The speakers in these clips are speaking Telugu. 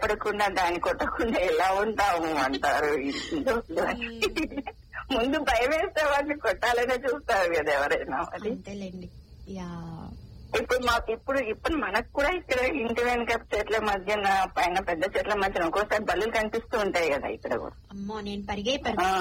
భయపడకుండా దాన్ని కొట్టకుండా ఎలా ఉంటాము అంటారు ముందు భయం వేస్తే వాడిని కొట్టాలనే చూస్తారు కదా ఎవరైనా అది అంతేలేండి యా ఇప్పుడు మాకు ఇప్పుడు ఇప్పుడు మనకు కూడా ఇక్కడ ఇంటి వెనక చెట్ల మధ్యన పైన పెద్ద చెట్ల మధ్యన ఒక్కోసారి బల్లులు కనిపిస్తూ ఉంటాయి కదా ఇక్కడ కూడా అమ్మో నేను పరిగే పరి ఆ.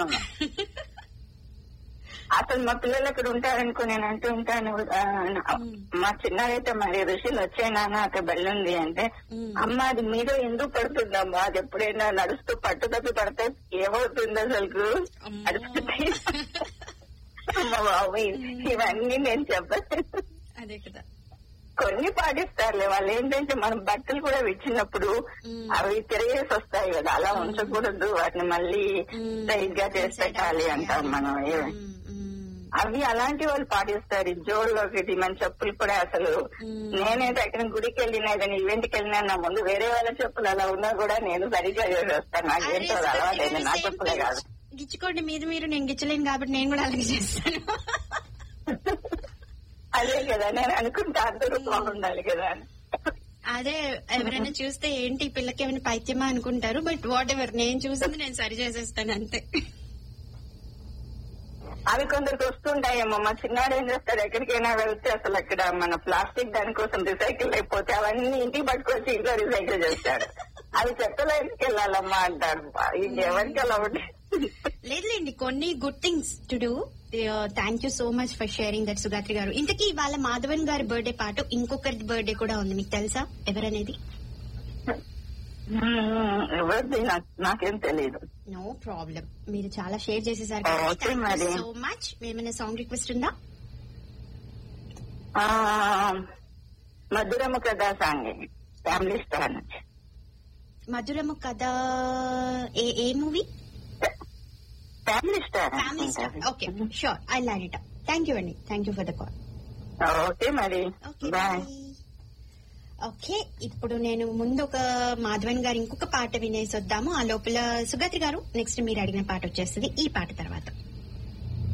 అసలు మా పిల్లలు ఇక్కడ ఉంటారనుకో నేను అంటూ ఉంటాను ఆ, నా- మా చిన్నదైతే మరి ఋషులు వచ్చాయి నాన్న అక్కడ బెల్లుంది అంటే మ్మ్. అమ్మ అది మీద ఎందుకు పడుతుందమ్మా అది ఎప్పుడైనా నడుస్తూ పట్టు తప్పి పడితే ఏమవుతుంది అసలు అమ్మో. అడుగుతాయి అమ్మ బాబు ఇవన్నీ నేను చెప్పను అదే కదా కొన్ని పాటిస్తారులే వాళ్ళు ఏంటంటే మనం బట్టలు కూడా విచ్చినప్పుడు మ్మ్. అవి తిరిగేసి వస్తాయి కదా అలా ఉంచకూడదు వాటిని మళ్ళీ మ్మ్. స్ట్రైట్ గా చేసి పెట్టాలి అంటాం మనం ఏ- మ్మ్, మ్మ్. అవి అలాంటి వాళ్ళు పాటిస్తారు ఈ జోళ్ళు ఒకటి మన చెప్పులు కూడా అసలు మ్మ్. నేనైతే ఎక్కడ గుడికి వెళ్ళినా ఏదైనా ఈవెంట్ కి వెళ్ళినా నా ముందు వేరే వాళ్ళ చెప్పులు అలా ఉన్నా కూడా నేను సరిగ్గా చేసి వస్తాను నాకు అరే, ఏంటో అది అలవాటైంది నా same చెప్పులే pinch. కాదు గిచ్చుకోండి మీరు మీరు నేను గిచ్చలేను కాబట్టి నేను కూడా అలాగే చేస్తాను అదే కదా నేను అనుకుంటా అందరూ బాగుండాలి కదా అని అదే ఎవరైనా చూస్తే ఏంటి ఈ పిల్లకి ఏమైనా పైత్యమా అనుకుంటారు బట్ వాట్ ఎవర్ నేను చూసింది నేను సరి చేసేస్తాను అంతే అవి కొందరికి వస్తుంటాయేమో మా చిన్నాడు ఏం చేస్తాడు ఎక్కడికైనా వెళ్తే అసలు అక్కడ మన ప్లాస్టిక్ దానికోసం రిసైకిల్ అయిపోతే అవన్నీ ఇంటికి పట్టుకొచ్చి ఇంట్లో రిసైకిల్ చేస్తాడు అవి చెత్తలో ఎందుకు వెళ్ళాలమ్మా అంటాడు ఇంకెవరికి అలా ఉంటే లేదులేండి కొన్ని good things to do thank you so much for sharing that Sugatri garu ఇంతకీ ఇవాళ మాధవన్ గారి బర్త్డే పాటు ఇంకొకరి బర్త్డే కూడా ఉంది మీకు తెలుసా ఎవరనేది ఎవరిది నాకు నాకేం తెలియదు నో ప్రాబ్లం మీరు చాలా షేర్ చేసేసారు Okay, మరి. సో మచ్ ఏమైనా సాంగ్ రిక్వెస్ట్ ఉందా ఆ మధురము కదా సాంగ్ ఫ్యామిలీ స్టార్ నుంచి మధురము కథ ఏ ఏ movie family star family star okay sure I line it thank you అండి thank you for the call okay మరి ఓకే బాయ్ ఓకే ఇప్పుడు నేను ముందు ఒక మాధవన్ గారు ఇంకొక పాట వినేసి వద్దాము ఆ లోపల సుగతి గారు నెక్స్ట్ మీరు అడిగిన పాట వచ్చేస్తుంది ఈ పాట తర్వాత